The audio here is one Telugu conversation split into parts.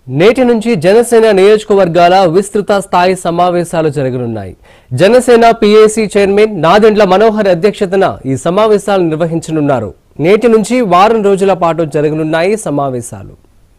నేటి నుంచి జనసేన నియోజకవర్గాల విస్తృత స్థాయి సమావేశాలు జరగనున్నాయి జనసేన పీఏసీ చైర్మన్ నాదెండ్ల మనోహర్ అధ్యక్షతన ఈ సమావేశాలు నిర్వహించనున్నారు నేటి నుంచి వారం రోజుల పాటు జరగనున్నాయి సమావేశాలు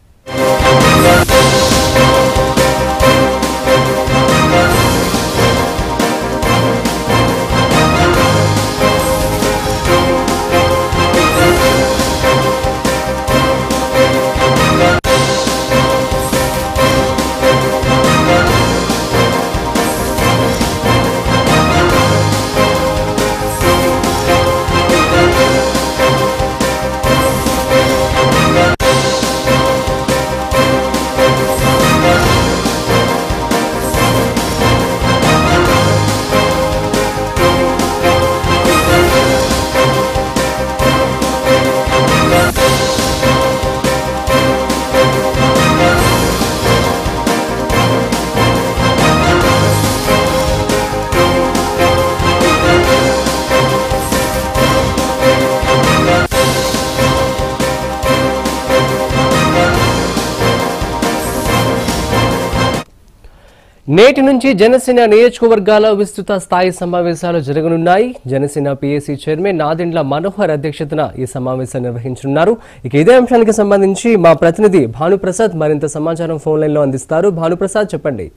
నేటి నుంచి జనసేన నియోజకవర్గాల విస్తృత స్థాయి సమావేశాలు జరగనున్నాయి జనసేన పీఏసీ చైర్మన్ నాదెండ్ల మనోహర్ అధ్యక్షతన ఈ సమావేశం నిర్వహించనున్నారు ఇక ఇదే అంశానికి సంబంధించి మా ప్రతినిధి భానుప్రసాద్ మరింత సమాచారం ఫోన్ లైన్ లో అందిస్తారు భానుప్రసాద్ చెప్పండి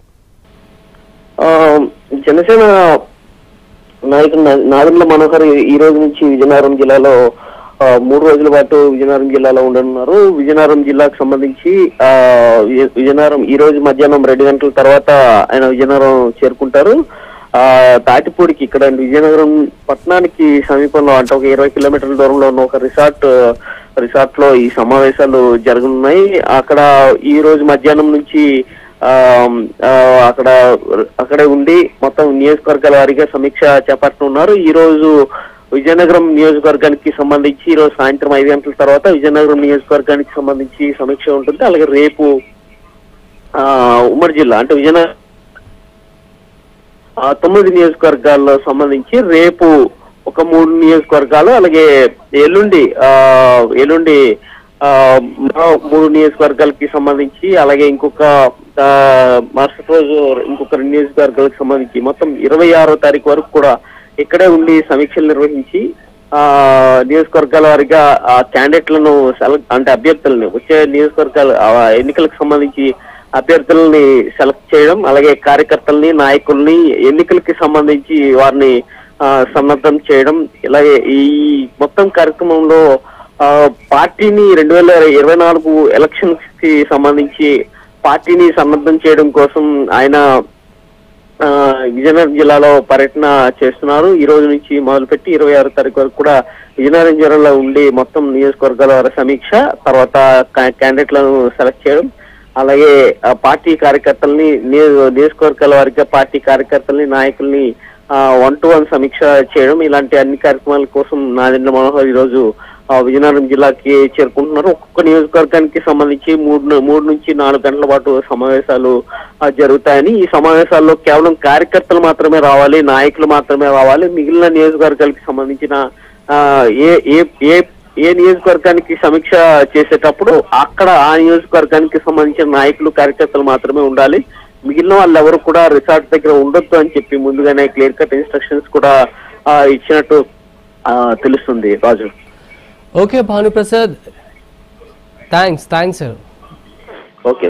ఆ, జనసేన నాయకుడు నా- నాదెండ్ల మనోహర్ ఈ- ఈ రోజు నుంచి విజయనగరం జిల్లాలో ఆ, మూడు రోజుల పాటు విజయనగరం జిల్లాలో ఉండనున్నారు విజయనగరం జిల్లాకు సంబంధించి ఆ, విజయ- విజయనగరం ఈ రోజు మధ్యాహ్నం రెండు గంటల తర్వాత ఆయన విజయనగరం చేరుకుంటారు ఆ తాటిపూడికి ఇక్కడ విజయనగరం పట్టణానికి సమీపంలో అంటే ఒక ఇరవై కిలోమీటర్ల దూరంలో ఉన్న ఒక రిసార్ట్ రిసార్ట్ లో ఈ సమావేశాలు జరగనున్నాయి అక్కడ ఈ రోజు మధ్యాహ్నం నుంచి ఆ ఆ, అక్కడ అక్కడే ఉండి మొత్తం నియోజకవర్గాల వారీగా సమీక్ష చేపట్టనున్నారు ఈ రోజు విజయనగరం నియోజకవర్గానికి సంబంధించి ఈ రోజు సాయంత్రం ఐదు గంటల తర్వాత విజయనగరం నియోజకవర్గానికి సంబంధించి సమీక్ష ఉంటుంది అలాగే రేపు ఆ ఉమ్మడి జిల్లా అంటే విజయనగరం ఆ తొమ్మిది నియోజకవర్గాల్లో సంబంధించి రేపు ఒక మూడు నియోజకవర్గాలు అలాగే ఎల్లుండి ఆ ఎల్లుండి ఆ మరో మూడు నియోజకవర్గాలకి సంబంధించి అలాగే ఇంకొక ఆ, మరుసటి రోజు ఇంకొక రెండు నియోజకవర్గాలకు సంబంధించి మొత్తం ఇరవై ఆరో తారీఖు వరకు కూడా ఇక్కడే ఉండి సమీక్షలు నిర్వహించి ఆ నియోజకవర్గాల వారిగా ఆ క్యాండిడేట్లను సెలెక్ట్ అంటే అభ్యర్థులని వచ్చే నియోజకవర్గాల ఆ ఎన్నికలకు సంబంధించి అభ్యర్థులని సెలెక్ట్ చేయడం అలాగే కార్యకర్తల్ని నాయకుల్ని ఎన్నికలకి సంబంధించి వారిని ఆ, సన్నద్ధం చేయడం ఇలాగే ఈ మొత్తం కార్యక్రమంలో ఆ, పార్టీని రెండు వేల ఇరవై నాలుగు ఎలక్షన్స్ కి సంబంధించి పార్టీని సన్నద్ధం చేయడం కోసం ఆయన ఆ, విజయనగరం జిల్లాలో పర్యటన చేస్తున్నారు ఈ రోజు నుంచి మొదలుపెట్టి ఇరవై ఆరు తారీఖు వరకు కూడా విజయనగరం జిల్లాలో ఉండి మొత్తం నియోజకవర్గాల వారి సమీక్ష తర్వాత కా- క్యాండిడేట్లను సెలెక్ట్ చేయడం అలాగే ఆ, పార్టీ కార్యకర్తల్ని నియో- నియోజకవర్గాల వారిగా పార్టీ కార్యకర్తల్ని నాయకుల్ని వన్ టు వన్ సమీక్ష చేయడం ఇలాంటి అన్ని కార్యక్రమాల కోసం నాదెండ్ల మనోహర్ ఈ రోజు ఆ, విజయనగరం జిల్లాకి చేరుకుంటున్నారు ఒక్కొక్క నియోజకవర్గానికి సంబంధించి మూడు ను- మూడు నుంచి నాలుగు గంటల పాటు సమావేశాలు ఆ, జరుగుతాయని ఈ సమావేశాల్లో కేవలం కార్యకర్తలు మాత్రమే రావాలి నాయకులు మాత్రమే రావాలి మిగిలిన నియోజకవర్గాలకు సంబంధించిన ఆ, ఏ ఏ ఏ ఏ నియోజకవర్గానికి సమీక్ష చేసేటప్పుడు అక్కడ ఆ నియోజకవర్గానికి సంబంధించిన నాయకులు కార్యకర్తలు మాత్రమే ఉండాలి మిగిలిన వాళ్ళు ఎవరు కూడా రిసార్ట్ దగ్గర ఉండొద్దు అని చెప్పి ముందుగానే క్లియర్ కట్ ఇన్స్ట్రక్షన్స్ కూడా ఆ, ఇచ్చినట్టు ఆ, తెలుస్తుంది Raju okay Bhanuprasad thanks thanks okay